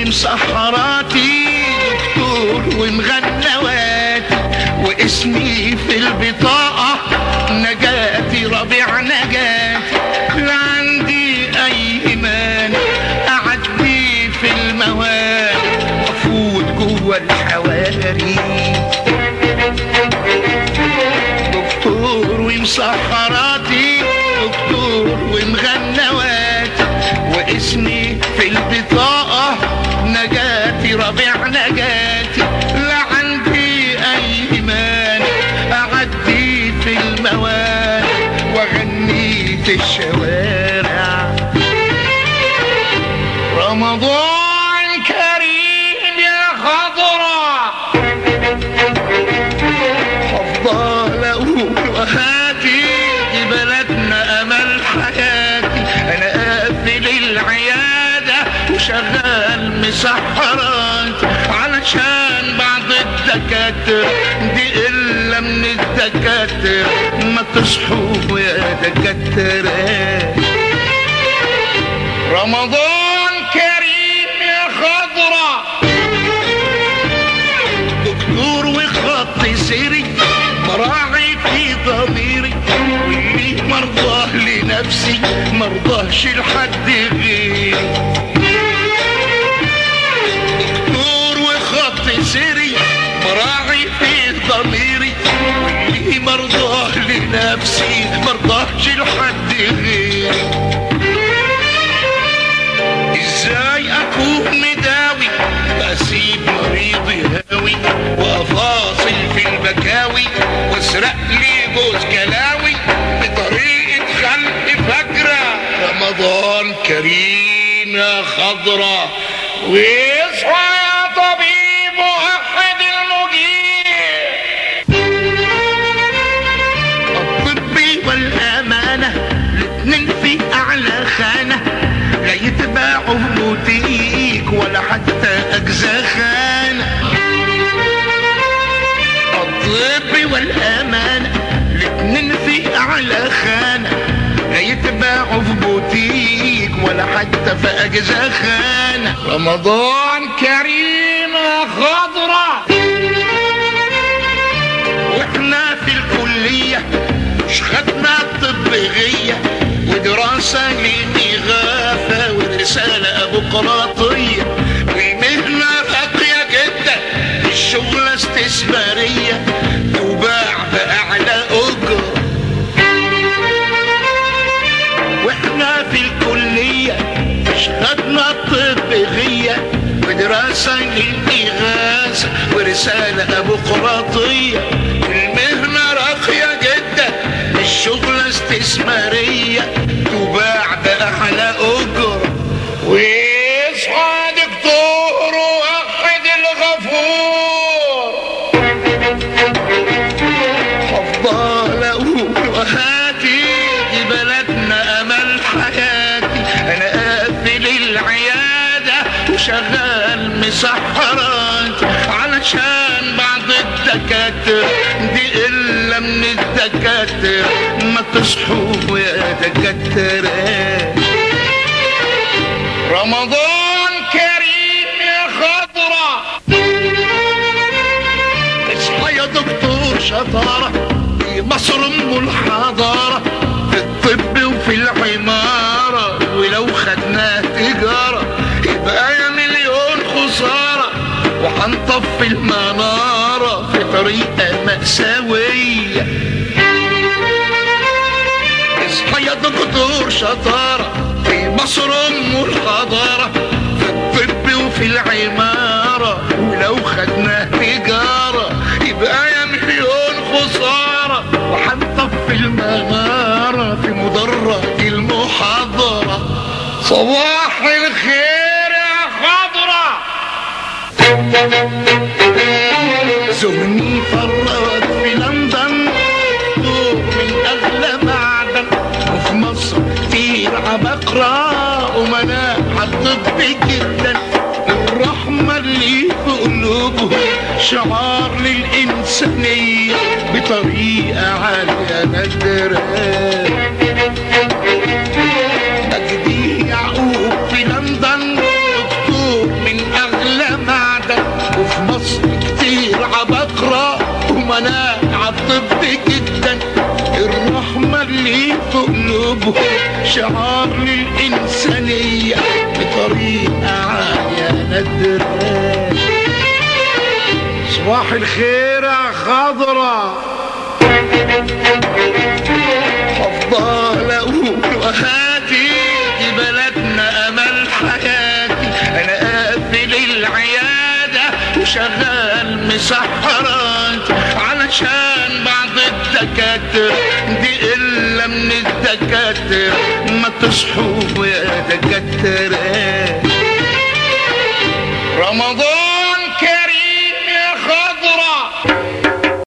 ومسحراتي دكتور ومغنواتي واسمي في البطاقة نجاتي ربيع نجاتي لا عندي أي إيمان أعدي في المواد أفوت جوه الحواري دكتور ومسحراتي دكتور ومغنواتي واسمي في البطاقة نجاتي ربيع نجاتي لا عندي أي إيمان أعدي في المواد وأغني في الشوارع رمضان كريم يا خضرا افضل اقول وهاتي دي بلدنا امل حياتي انا قافل العياده وشغال مسحرات علشان بعض الدكاتره دي الا من الدكاتره ما تصحوا يا دكاتره رمضان كريم يا خضرا دكتور وخط سيري مراعي في ضميري واللي مرضاه لنفسي مرضاهش لحد غيري دكتور وخط سيري مراعي في ضميري واللي مرضاه لنفسي مرضاهش لحد غيري ازاي اكون مداوي اسيب مريضي هاوي وافاصل في البكاوي واسرق لي جوز كلاوي بطريقة خلق فجرة رمضان كريم يا خضرة واصحى يا طبيب وحد المجيب الطب والأمانة الاتنين في أعلى خانة لا يتباعوا في بوتيك ولا حتى أجزاء خانة الطب والأمانة الاتنين في أعلى خانة لا يتباعوا في بوتيك ولا حتى في أجزاء خانة رمضان كريم يا خضرة واحنا في الكلية مش خدنا طبية ودراسة للإغاثة ورسالة أبوقراطية والمهنة راقية جدا الشغلة استثمارية تباع بأعلى أجر واحنا في الكلية مش خدنا الطبية ودراسة للإغاثة ورسالة أبوقراطية المهنة راقية جدا الشغلة استثمارية تباع بأعلى أجر واصحى دكتور وحد الغفور افضل اقول وهاتي دي بلدنا امل حياتي انا قافل العياده وشغال مسحرات علشان بعض الدكاتره دي الا من الدكاتره ما تصحوا يا دكاتره رمضان كريم يا خضره اصحى يا دكتور شطارة في مصر ام الحضارة في الطب وفي العمارة ولو خدناه تجارة يبقى يا مليون خسارة وهنطفي المنارة في طريقة مأساوية اصحى يا دكتور شطارة في مصر ام الحضارة في الطب وفي العمارة ولو خدناه تجارة يبقى يا مليون خسارة وهنطفي المنارة في مدرج المحاضرة صباح الخير يا خضرة زرني فراد في لندن دور من اغلى معدن وفي مصر في عبقرة ومناع الطب جدا الرحمة اللي في قلوبهم شعار للإنسانية بطريقة عالية نادرة مجدي يعقوب في لندن دكتور من اللي في قلوبهم شعار للإنسانية بطريقة عالية نادرة صباح الخير يا خضرة هفضل اقول وهادي دي بلدنا امل حياتي انا قافل العيادة وشغال مسحرات علشان بعض الدكاترة دي الا من الدكاترة ما تصحوا يا دكاترة رمضان